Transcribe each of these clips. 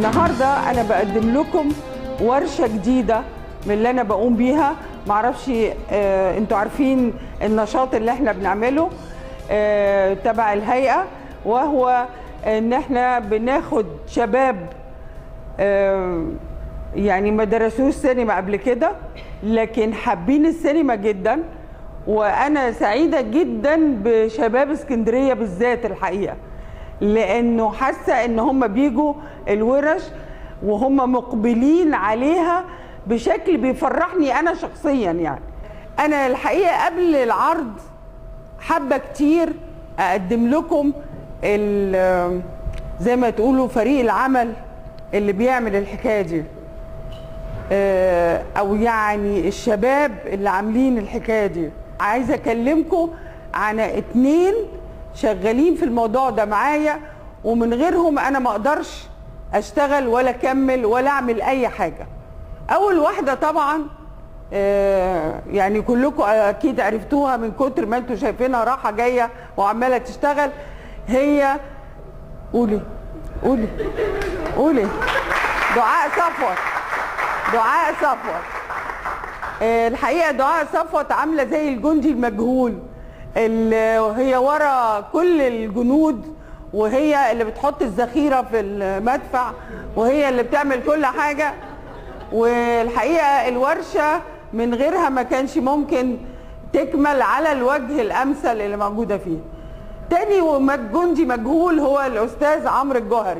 النهارده انا بقدم لكم ورشه جديده من اللي انا بقوم بيها معرفش آه انتوا عارفين النشاط اللي احنا بنعمله آه تبع الهيئه وهو ان احنا بناخد شباب آه يعني ما درسوش سينما قبل كده لكن حابين السينما جدا وانا سعيده جدا بشباب اسكندريه بالذات الحقيقه لانه حاسه ان هم بيجوا الورش وهم مقبلين عليها بشكل بيفرحني انا شخصيا يعني انا الحقيقه قبل العرض حابه كتير اقدم لكم زي ما تقولوا فريق العمل اللي بيعمل الحكايه دي او يعني الشباب اللي عاملين الحكايه دي عايزه اكلمكم عن اتنين شغالين في الموضوع ده معايا ومن غيرهم انا ما اقدرش اشتغل ولا اكمل ولا اعمل اي حاجه اول واحده طبعا يعني كلكم اكيد عرفتوها من كتر ما انتم شايفينها راحه جايه وعماله تشتغل هي قولي قولي قولي دعاء صفوت دعاء صفوت الحقيقه دعاء صفوت عامله زي الجندي المجهول اللي هي ورا كل الجنود وهي اللي بتحط الذخيره في المدفع وهي اللي بتعمل كل حاجه والحقيقه الورشه من غيرها ما كانش ممكن تكمل على الوجه الامثل اللي موجوده فيه تاني جندي مجهول هو الاستاذ عمرو الجوهري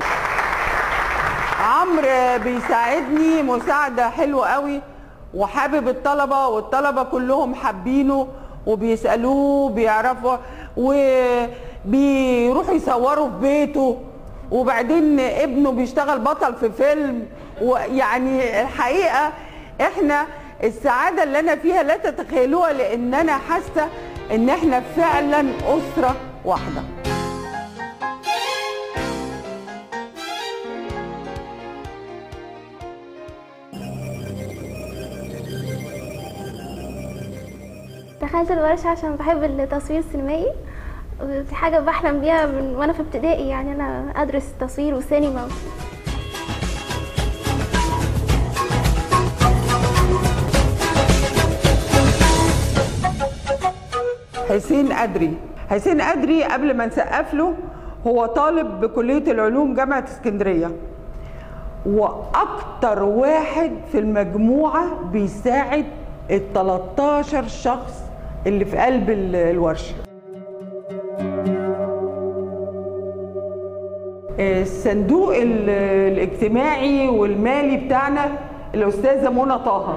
عمرو بيساعدني مساعده حلوه قوي وحابب الطلبه والطلبه كلهم حابينه وبيسالوه بيعرفوا وبيروحوا يصوروا في بيته وبعدين ابنه بيشتغل بطل في فيلم ويعني الحقيقه احنا السعاده اللي انا فيها لا تتخيلوها لان انا حاسه ان احنا فعلا اسره واحده دخلت الورشة عشان بحب التصوير السينمائي ودي حاجة بحلم بيها من وانا في ابتدائي يعني انا ادرس تصوير وسينما حسين أدري حسين أدري قبل ما نسقف له هو طالب بكلية العلوم جامعة اسكندرية وأكتر واحد في المجموعة بيساعد ال 13 شخص اللي في قلب الورشه الصندوق الاجتماعي والمالي بتاعنا الاستاذه منى طه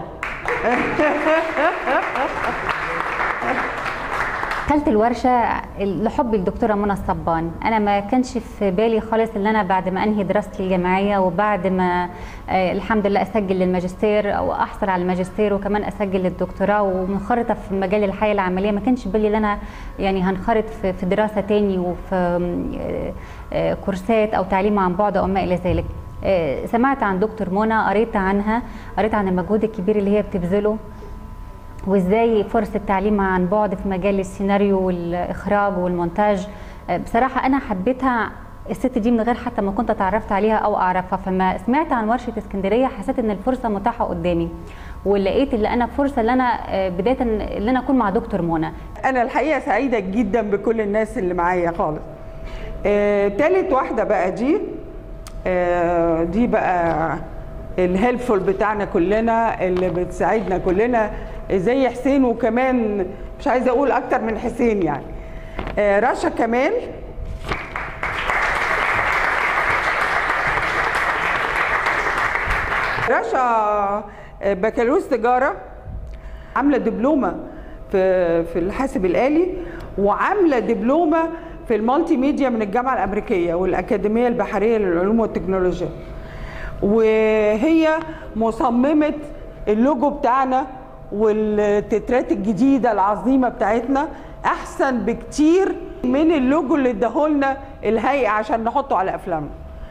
دخلت الورشة لحبي الدكتورة منى الصبان أنا ما كانش في بالي خالص إن أنا بعد ما أنهي دراستي الجامعية وبعد ما آه الحمد لله أسجل للماجستير أو أحصل على الماجستير وكمان أسجل للدكتوراه ومنخرطة في مجال الحياة العملية ما كانش بالي إن أنا يعني هنخرط في, في دراسة تاني وفي آه آه كورسات أو تعليم عن بعد أو ما إلى ذلك سمعت عن دكتور منى قريت عنها قريت عن المجهود الكبير اللي هي بتبذله وازاي فرص التعليم عن بعد في مجال السيناريو والاخراج والمونتاج بصراحه انا حبيتها الست دي من غير حتى ما كنت اتعرفت عليها او اعرفها فما سمعت عن ورشه اسكندريه حسيت ان الفرصه متاحه قدامي ولقيت اللي انا فرصه اللي انا بدايه اللي انا اكون مع دكتور منى انا الحقيقه سعيده جدا بكل الناس اللي معايا خالص آه، تالت واحده بقى دي آه، دي بقى الهيلفول بتاعنا كلنا اللي بتساعدنا كلنا زي حسين وكمان مش عايزه اقول اكتر من حسين يعني آه رشا كمال رشا بكالوريوس تجاره عامله دبلومه في في الحاسب الالي وعامله دبلومه في المالتي ميديا من الجامعه الامريكيه والاكاديميه البحريه للعلوم والتكنولوجيا وهي مصممه اللوجو بتاعنا والتترات الجديده العظيمه بتاعتنا احسن بكتير من اللوجو اللي اداهولنا الهيئه عشان نحطه على افلامنا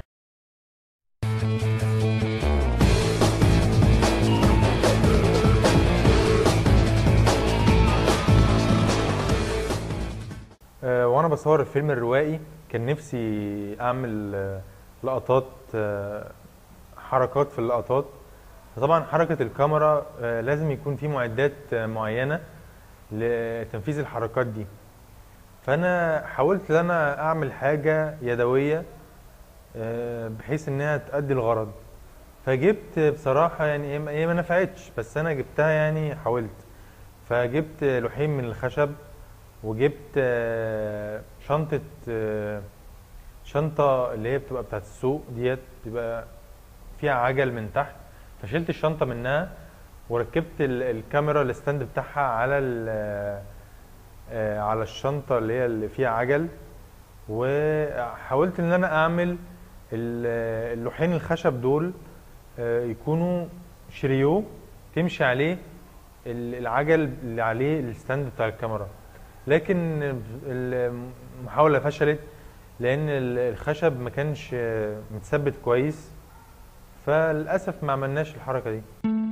آه، وانا بصور الفيلم الروائي كان نفسي اعمل آه، لقطات آه، حركات في اللقطات فطبعا حركه الكاميرا آه، لازم يكون في معدات آه، معينه لتنفيذ الحركات دي فانا حاولت ان انا اعمل حاجه يدويه آه، بحيث انها تؤدي الغرض فجبت بصراحه يعني هي ما- هي ما نفعتش بس انا جبتها يعني حاولت فجبت لوحين من الخشب وجبت آه، شنطه آه، شنطه اللي هي بتبقى بتاعت السوق ديت بتبقى فيها عجل من تحت فشلت الشنطه منها وركبت ال- الكاميرا الستاند بتاعها على ال- آه، على الشنطه اللي هي اللي فيها عجل وحاولت ان انا اعمل ال- اللوحين الخشب دول آه، يكونوا شريو تمشي عليه ال- العجل اللي عليه الستاند بتاع الكاميرا لكن المحاولة فشلت لأن ال- الخشب ما كانش آه، متثبت كويس فللأسف ما عملناش الحركة دي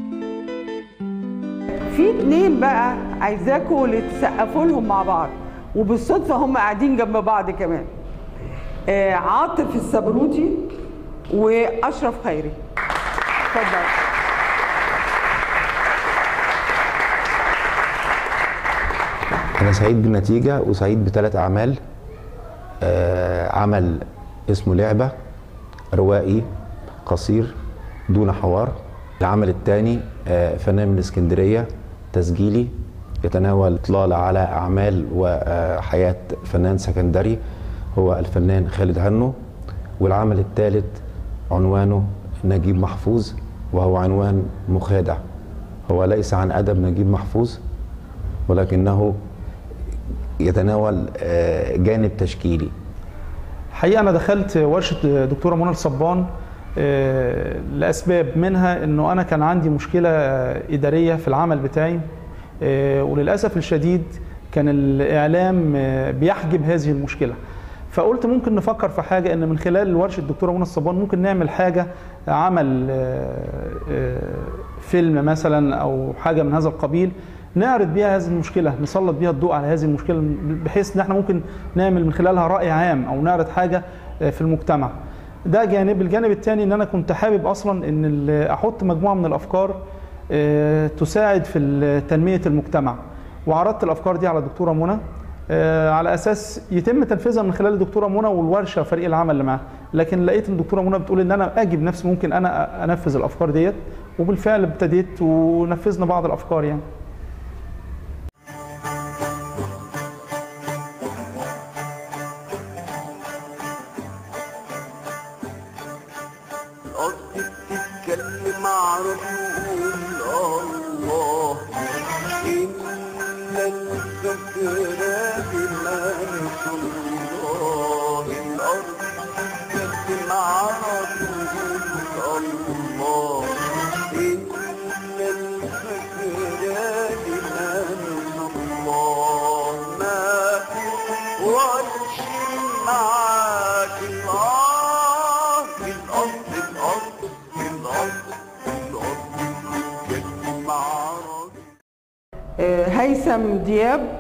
في اتنين بقى عايزاكوا اللي تسقفوا لهم مع بعض وبالصدفه هم قاعدين جنب بعض كمان آه عاطف السبروتي واشرف خيري اتفضل أنا سعيد بالنتيجة وسعيد بثلاث أعمال آه، عمل اسمه لعبة روائي قصير دون حوار العمل الثاني آه، فنان من اسكندرية تسجيلي يتناول إطلالة على أعمال وحياة فنان سكندري هو الفنان خالد هنو والعمل الثالث عنوانه نجيب محفوظ وهو عنوان مخادع هو ليس عن أدب نجيب محفوظ ولكنه يتناول آه، جانب تشكيلي الحقيقه انا دخلت ورشه دكتوره منى الصبان آه، لاسباب منها انه انا كان عندي مشكله اداريه في العمل بتاعي آه، وللاسف الشديد كان الاعلام آه، بيحجب هذه المشكله فقلت ممكن نفكر في حاجه ان من خلال ورشه الدكتوره منى الصبان ممكن نعمل حاجه عمل آه، آه، فيلم مثلا او حاجه من هذا القبيل نعرض بيها هذه المشكله نسلط بيها الضوء على هذه المشكله بحيث ان احنا ممكن نعمل من خلالها راي عام او نعرض حاجه آه، في المجتمع ده جانب الجانب الثاني ان انا كنت حابب اصلا ان ال- احط مجموعه من الافكار آه، تساعد في ال- تنميه المجتمع وعرضت الافكار دي على الدكتوره منى آه، على اساس يتم تنفيذها من خلال الدكتوره منى والورشه فريق العمل اللي معاها لكن لقيت ان الدكتوره منى بتقول ان انا اجي بنفسي ممكن انا انفذ الافكار ديت وبالفعل ابتديت ونفذنا بعض الافكار يعني الأرض بتتكلم عربي وقول الله إن الفكرة بمنش الله الأرض بتتكلم عربي وقول الله إن الفكرة بمنش الله ما وش معاك الأرض الأرض الأرض الأرض الأرض بتتكلم عربي آه هيثم دياب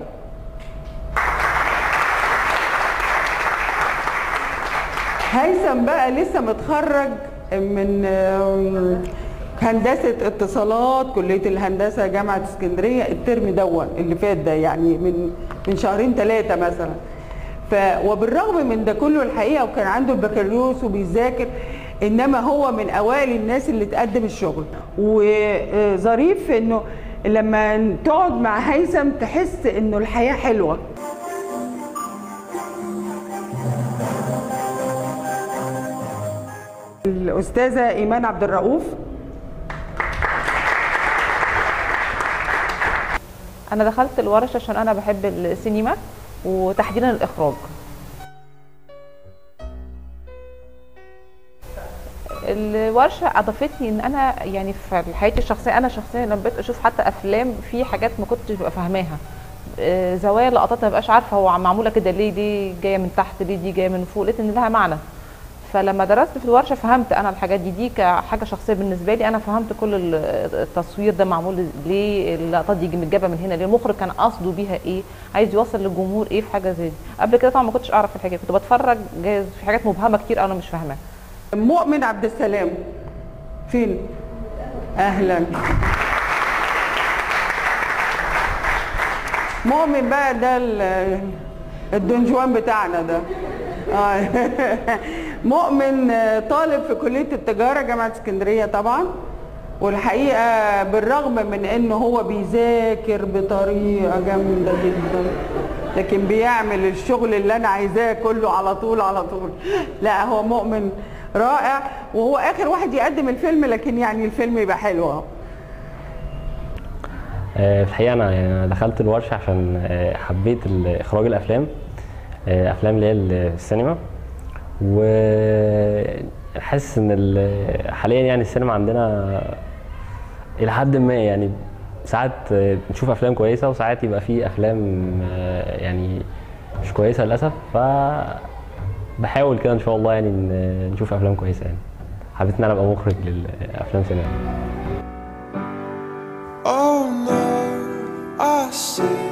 هيثم بقى لسه متخرج من آم، هندسة اتصالات كلية الهندسة جامعة اسكندرية الترم دون اللي فات ده يعني من من شهرين ثلاثة مثلا ف وبالرغم من ده كله الحقيقة وكان عنده البكالوريوس وبيذاكر انما هو من اوائل الناس اللي تقدم الشغل وظريف انه لما تقعد مع هيثم تحس انه الحياة حلوة الأستاذة إيمان عبد الرؤوف انا دخلت الورشه عشان انا بحب السينما وتحديدا الاخراج الورشه اضافتني ان انا يعني في حياتي الشخصيه انا شخصيا لما بقيت اشوف حتى افلام في حاجات ما كنتش ببقى فاهماها آه، زوايا لقطات ما بقاش عارفه هو معموله كده ليه دي جايه من تحت ليه دي جايه من فوق لقيت ان لها معنى فلما درست في الورشه فهمت انا الحاجات دي دي كحاجه شخصيه بالنسبه لي انا فهمت كل ال- التصوير ده معمول ليه اللقطات دي متجابه من هنا ليه المخرج كان قصده بيها ايه عايز يوصل للجمهور ايه في حاجه زي دي قبل كده طبعا ما كنتش اعرف الحاجات كنت بتفرج جايز في حاجات مبهمه كتير انا مش فاهماها مؤمن عبد السلام فين اهلا مؤمن بقى ده ال- الدنجوان بتاعنا ده آه. مؤمن آه، طالب في كلية التجارة جامعة اسكندرية طبعا والحقيقة بالرغم من انه هو بيذاكر بطريقة جامدة جدا لكن بيعمل الشغل اللي انا عايزاه كله على طول على طول لا هو مؤمن رائع وهو اخر واحد يقدم الفيلم لكن يعني الفيلم يبقى حلو اهو آه، في الحقيقه انا يعني أنا دخلت الورشه عشان آه، حبيت ال- اخراج الافلام آه، افلام اللي هي السينما وحاسس ان ال- حاليا يعني السينما عندنا الى حد ما يعني ساعات آه، نشوف افلام كويسه وساعات يبقى في افلام آه، يعني مش كويسه للاسف ف بحاول كده ان شاء الله يعني إن نشوف افلام كويسه يعني حبيت ان انا ابقى مخرج للافلام سينما Oh no, I see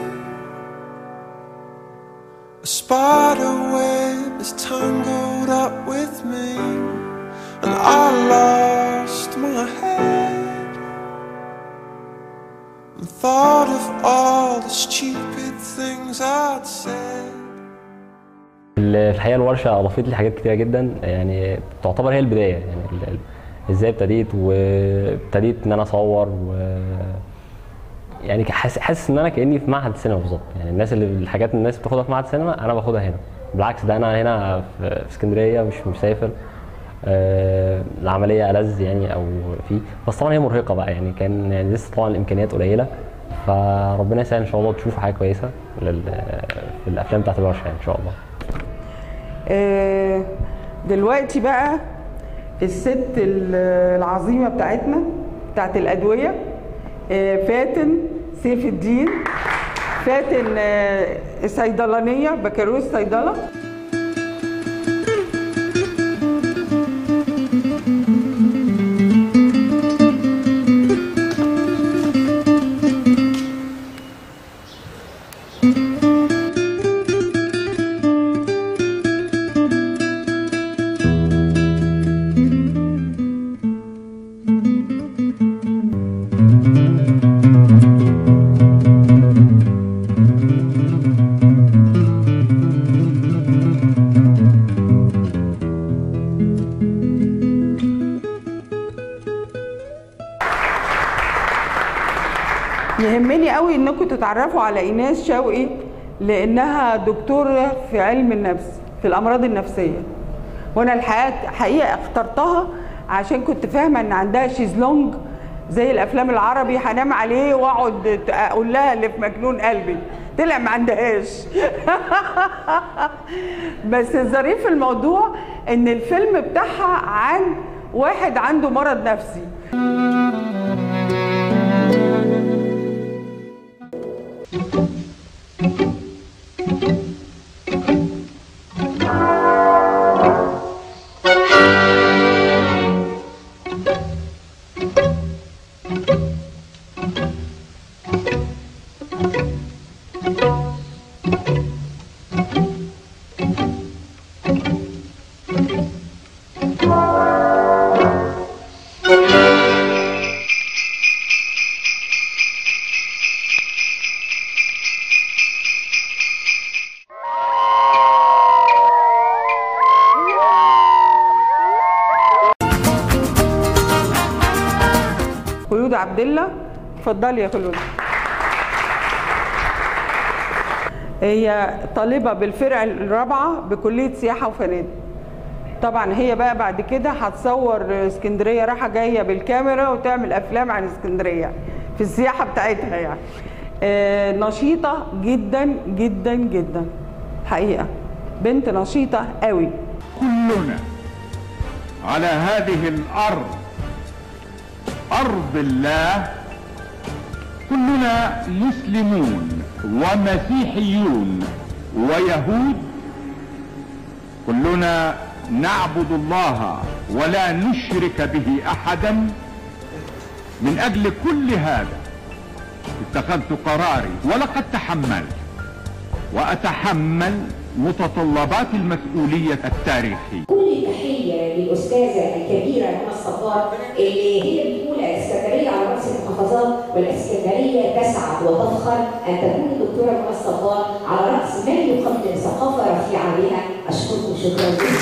a spider web is tangled up with me, and I lost my head and thought of all the stupid things I'd said. ال- في الحقيقه الورشه اضافت لي حاجات كتيره جدا يعني تعتبر هي البدايه يعني ال- ال- ازاي ابتديت وابتديت ان انا اصور و يعني حاسس حاسس ان انا كاني في معهد سينما بالظبط يعني الناس اللي الحاجات اللي الناس بتاخدها في معهد سينما انا باخدها هنا بالعكس ده انا هنا في في اسكندريه مش مسافر آه العمليه ألذ يعني او في بس طبعا هي مرهقه بقى يعني كان يعني لسه طبعا الامكانيات قليله فربنا يسهل ان شاء الله تشوفوا حاجه كويسه لل- في الافلام بتاعت الورشه يعني ان شاء الله آه، دلوقتي بقى الست ال- العظيمه بتاعتنا بتاعت الادويه آه، فاتن سيف الدين فاتن آه، صيدلانيه بكالوريوس صيدله يهمني قوي انكم تتعرفوا على ايناس شوقي لانها دكتوره في علم النفس في الامراض النفسيه وانا الحقيقه حقيقه اخترتها عشان كنت فاهمه ان عندها شيزلونج زي الافلام العربي هنام عليه واقعد اقول لها اللي في مجنون قلبي طلع ما عندهاش بس الظريف في الموضوع ان الفيلم بتاعها عن واحد عنده مرض نفسي خلود عبد الله اتفضلي يا خلود هي طالبة بالفرقة الرابعة بكلية سياحة وفنادق طبعا هي بقى بعد كده هتصور اسكندرية رايحة جاية بالكاميرا وتعمل أفلام عن اسكندرية في السياحة بتاعتها يعني آه، نشيطة جدا جدا جدا حقيقة بنت نشيطة قوي كلنا على هذه الارض ارض الله كلنا مسلمون ومسيحيون ويهود كلنا نعبد الله ولا نشرك به احدا من اجل كل هذا اتخذت قراري ولقد تحملت واتحمل متطلبات المسؤوليه التاريخيه كل تحية للاستاذه الكبيره منى الصبار اللي هي بتقول الاسكندريه على راس المحافظات والاسكندريه تسعد وتفخر ان تكون الدكتوره منى الصبار على راس من يقدم ثقافه رفيعه بها اشكركم شكرا جزيلا